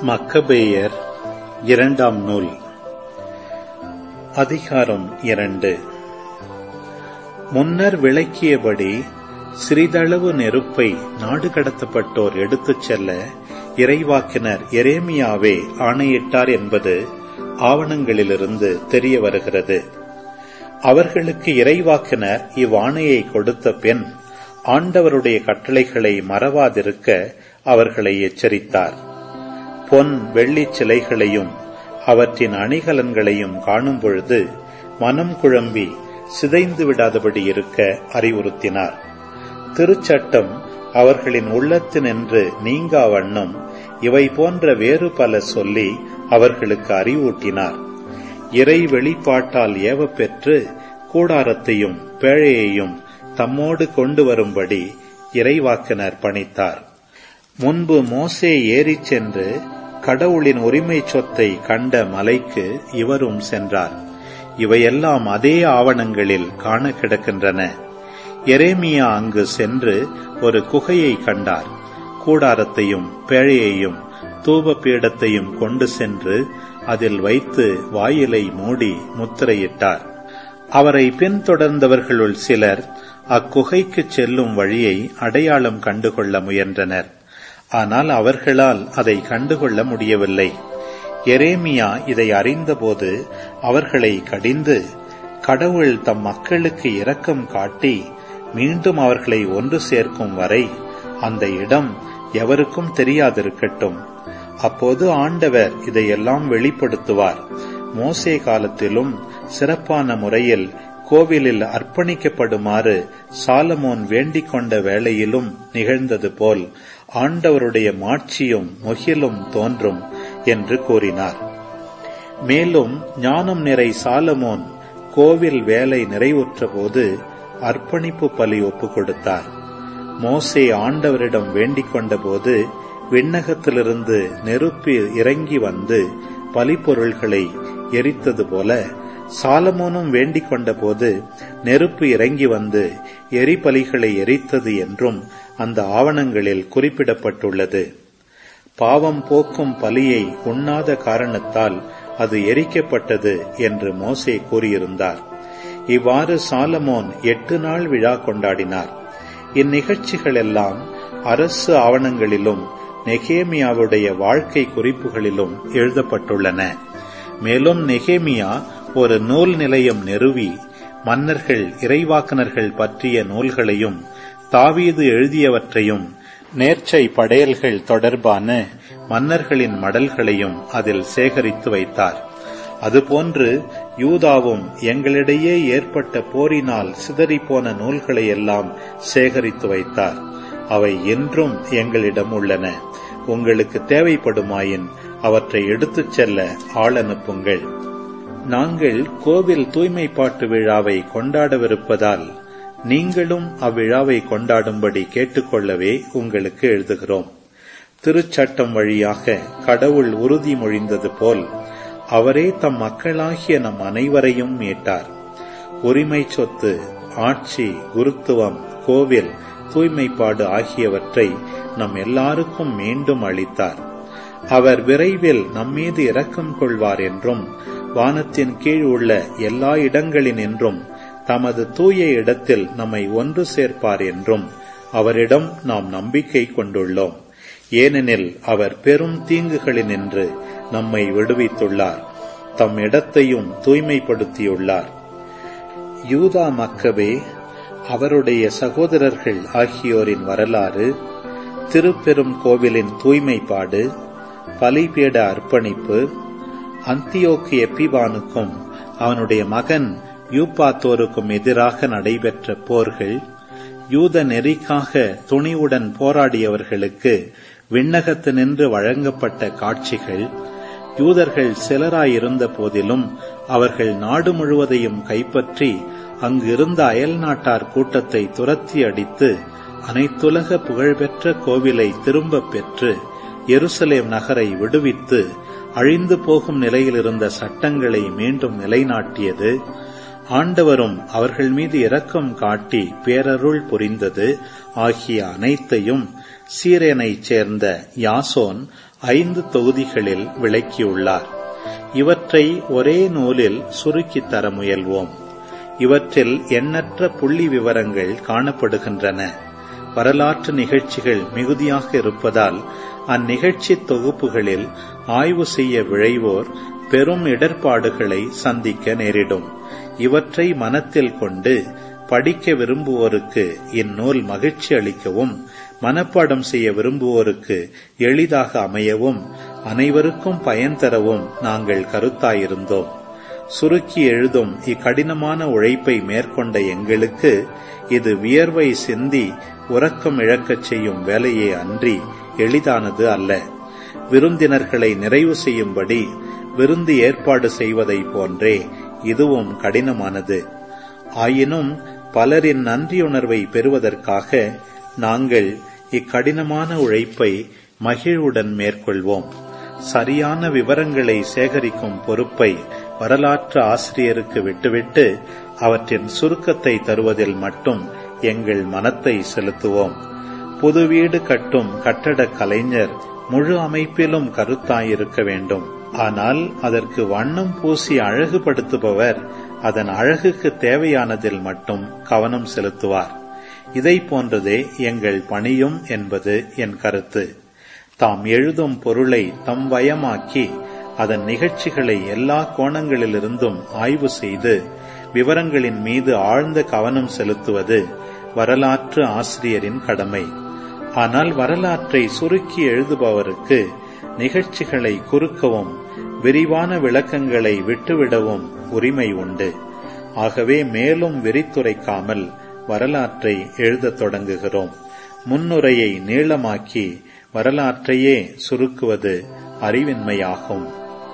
மக்கபேயர் இரண்டாம் நூல் அதிகாரம் இரண்டு முன்னர் விளக்கியபடி சிறிதளவு நெருப்பை நாடு கடத்தப்பட்டோர் எடுத்துச் செல்ல இறைவாக்கினர் எரேமியாவே ஆணையிட்டார் என்பது ஆவணங்களிலிருந்து தெரிய வருகிறது அவர்களுக்கு இறைவாக்கினர் இவ்வாணையை கொடுத்த பின் ஆண்டவருடைய கட்டளைகளை மறவாதிருக்க அவர்களை எச்சரித்தார் பொன் வெள்ளிச் சிலைகளையும் அவற்றின் அணிகலன்களையும் காணும் பொழுது மனம் குழம்பி சிதைந்து விடாதபடி இருக்க அறிவுறுத்தினார் திருச்சட்டம் அவர்களின் உள்ளத்தினின்று நீங்கா வண்ணம் இவை போன்ற வேறு பல சொல்லி அவர்களுக்கு அறிவூட்டினார் இறை வெளிப்பாட்டால் ஏவப்பெற்று கூடாரத்தையும் பேழையையும் தம்மோடு கொண்டு வரும்படி இறைவாக்கினர் பணித்தார் முன்பு மோசே ஏறிச் சென்று கடவுளின் உரிமை சொத்தை கண்ட மலைக்கு இவரும் சென்றார் இவையெல்லாம் அதே ஆவணங்களில் காண கிடக்கின்றன எரேமியா அங்கு சென்று ஒரு குகையை கண்டார் கூடாரத்தையும் பேழையையும் தூப பீடத்தையும் கொண்டு சென்று அதில் வைத்து வாயிலை மூடி முத்திரையிட்டார் அவரை பின்தொடர்ந்தவர்களுள் சிலர் அக்குகைக்கு செல்லும் வழியை அடையாளம் கண்டுகொள்ள முயன்றனர் ஆனால் அவர்களால் அதை கண்டுகொள்ள முடியவில்லை எரேமியா இதை அறிந்தபோது அவர்களை கடிந்து கடவுள் தம் மக்களுக்கு இரக்கம் காட்டி மீண்டும் அவர்களை ஒன்று சேர்க்கும் வரை அந்த இடம் எவருக்கும் தெரியாதிருக்கட்டும் அப்போது ஆண்டவர் இதையெல்லாம் வெளிப்படுத்துவார் மோசே காலத்திலும் சிறப்பான முறையில் கோவிலில் அர்ப்பணிக்கப்படுமாறு சாலமோன் வேண்டிக் கொண்ட வேளையிலும் நிகழ்ந்தது போல் ஆண்டவருடைய மாட்சியும் முகிலும் தோன்றும் என்று கூறினார் மேலும் ஞானம் நிறை சாலமோன் கோவில் வேலை நிறைவுற்ற போது அர்ப்பணிப்பு பலி ஒப்புக் கொடுத்தார் மோசே ஆண்டவரிடம் வேண்டிக் கொண்டபோது விண்ணகத்திலிருந்து நெருப்பு இறங்கி வந்து பலிப்பொருள்களை எரித்தது போல சாலமோனும் வேண்டிக் கொண்டபோது நெருப்பு இறங்கி வந்து எரிபலிகளை எரித்தது என்றும் அந்த ஆவணங்களில் குறிப்பிடப்பட்டுள்ளது பாவம் போக்கும் பலியை உண்ணாத காரணத்தால் அது எரிக்கப்பட்டது என்று மோசே கூறியிருந்தார் இவ்வாறு சாலமோன் எட்டு நாள் விழா கொண்டாடினார் இந்நிகழ்ச்சிகள் எல்லாம் அரசு ஆவணங்களிலும் நெகேமியாவுடைய வாழ்க்கை குறிப்புகளிலும் எழுதப்பட்டுள்ளன மேலும் நெகேமியா ஒரு நூல் நிலையம் நிறுவி மன்னர்கள் இறைவாக்கனர்கள் பற்றிய நூல்களையும் தாவீது எழுதியவற்றையும் நேர்ச்சை படையல்கள் தொடர்பான மன்னர்களின் மடல்களையும் அதில் சேகரித்து வைத்தார் அதுபோன்று யூதாவும் எங்களிடையே ஏற்பட்ட போரினால் சிதறிப்போன நூல்களை எல்லாம் சேகரித்து வைத்தார் அவை என்றும் எங்களிடம் உள்ளன உங்களுக்கு தேவைப்படுமாயின் அவற்றை எடுத்துச் செல்ல ஆள் அனுப்புங்கள் நாங்கள் கோவில் தூய்மைப்பாட்டு விழாவை கொண்டாடவிருப்பதால் நீங்களும் அவ்விழாவை கொண்டாடும்படி கேட்டுக்கொள்ளவே உங்களுக்கு எழுதுகிறோம் திருச்சட்டம் வழியாக கடவுள் உறுதிமொழிந்தது போல் அவரே தம் மக்களாகிய நம் அனைவரையும் மீட்டார் உரிமை சொத்து ஆட்சி குருத்துவம் கோவில் தூய்மைப்பாடு ஆகியவற்றை நம் எல்லாருக்கும் மீண்டும் அளித்தார் அவர் விரைவில் நம்மீது இரக்கம் கொள்வார் என்றும் வானத்தின் கீழ் உள்ள எல்லா இடங்களினின்றும் தமது தூய இடத்தில் நம்மை ஒன்று சேர்ப்பார் என்றும் அவரிடம் நாம் நம்பிக்கை கொண்டுள்ளோம் ஏனெனில் அவர் பெரும் தீங்குகளினின்று நம்மை விடுவித்துள்ளார் தம் இடத்தையும் தூய்மைப்படுத்தியுள்ளார் யூதா மக்கவே அவருடைய சகோதரர்கள் ஆகியோரின் வரலாறு திருப்பெரும் கோவிலின் தூய்மைப்பாடு பலிபீட அர்ப்பணிப்பு அந்தியோக்கு எப்பிவானுக்கும் அவனுடைய மகன் யூப்பாத்தோருக்கும் எதிராக நடைபெற்ற போர்கள் யூத நெறிக்காக துணிவுடன் போராடியவர்களுக்கு விண்ணகத்து நின்று வழங்கப்பட்ட காட்சிகள் யூதர்கள் சிலராயிருந்த போதிலும் அவர்கள் நாடு முழுவதையும் கைப்பற்றி அங்கிருந்த அயல் நாட்டார் கூட்டத்தை துரத்தி அடித்து அனைத்துலக புகழ்பெற்ற கோவிலை திரும்பப் பெற்று எருசலேம் நகரை விடுவித்து அழிந்து போகும் நிலையில் இருந்த சட்டங்களை மீண்டும் நிலைநாட்டியது ஆண்டவரும் அவர்கள் மீது இரக்கம் காட்டி பேரருள் புரிந்தது ஆகிய அனைத்தையும் சீரேனைச் சேர்ந்த யாசோன் ஐந்து தொகுதிகளில் விளக்கியுள்ளார் இவற்றை ஒரே நூலில் சுருக்கித் தர முயல்வோம் இவற்றில் எண்ணற்ற புள்ளி விவரங்கள் காணப்படுகின்றன வரலாற்று நிகழ்ச்சிகள் மிகுதியாக இருப்பதால் அந்நிகழ்ச்சி தொகுப்புகளில் ஆய்வு செய்ய விழைவோர் பெரும் இடர்பாடுகளை சந்திக்க நேரிடும் இவற்றை மனத்தில் கொண்டு படிக்க விரும்புவோருக்கு இந்நூல் மகிழ்ச்சி அளிக்கவும் மனப்பாடம் செய்ய விரும்புவோருக்கு எளிதாக அமையவும் அனைவருக்கும் பயன் தரவும் நாங்கள் கருத்தாயிருந்தோம் சுருக்கி எழுதும் இக்கடினமான உழைப்பை மேற்கொண்ட எங்களுக்கு இது வியர்வை சிந்தி உறக்கம் இழக்கச் செய்யும் வேலையே அன்றி எளிதானது அல்ல விருந்தினர்களை நிறைவு செய்யும்படி விருந்து ஏற்பாடு செய்வதைப் போன்றே இதுவும் கடினமானது ஆயினும் பலரின் நன்றியுணர்வை பெறுவதற்காக நாங்கள் இக்கடினமான உழைப்பை மகிழ்வுடன் மேற்கொள்வோம் சரியான விவரங்களை சேகரிக்கும் பொறுப்பை வரலாற்று ஆசிரியருக்கு விட்டுவிட்டு அவற்றின் சுருக்கத்தை தருவதில் மட்டும் எங்கள் மனத்தை செலுத்துவோம் புது வீடு கட்டும் கட்டடக் கலைஞர் முழு அமைப்பிலும் கருத்தாயிருக்க வேண்டும் ஆனால் அதற்கு வண்ணம் பூசி அழகுபடுத்துபவர் அதன் அழகுக்கு தேவையானதில் மட்டும் கவனம் செலுத்துவார் இதை போன்றதே எங்கள் பணியும் என்பது என் கருத்து தாம் எழுதும் பொருளை தம் வயமாக்கி அதன் நிகழ்ச்சிகளை எல்லா கோணங்களிலிருந்தும் ஆய்வு செய்து விவரங்களின் மீது ஆழ்ந்த கவனம் செலுத்துவது வரலாற்று ஆசிரியரின் கடமை ஆனால் வரலாற்றை சுருக்கி எழுதுபவருக்கு நிகழ்ச்சிகளை குறுக்கவும் விரிவான விளக்கங்களை விட்டுவிடவும் உரிமை உண்டு ஆகவே மேலும் விரித்துரைக்காமல் வரலாற்றை எழுதத் தொடங்குகிறோம் முன்னுரையை நீளமாக்கி வரலாற்றையே சுருக்குவது அறிவின்மையாகும்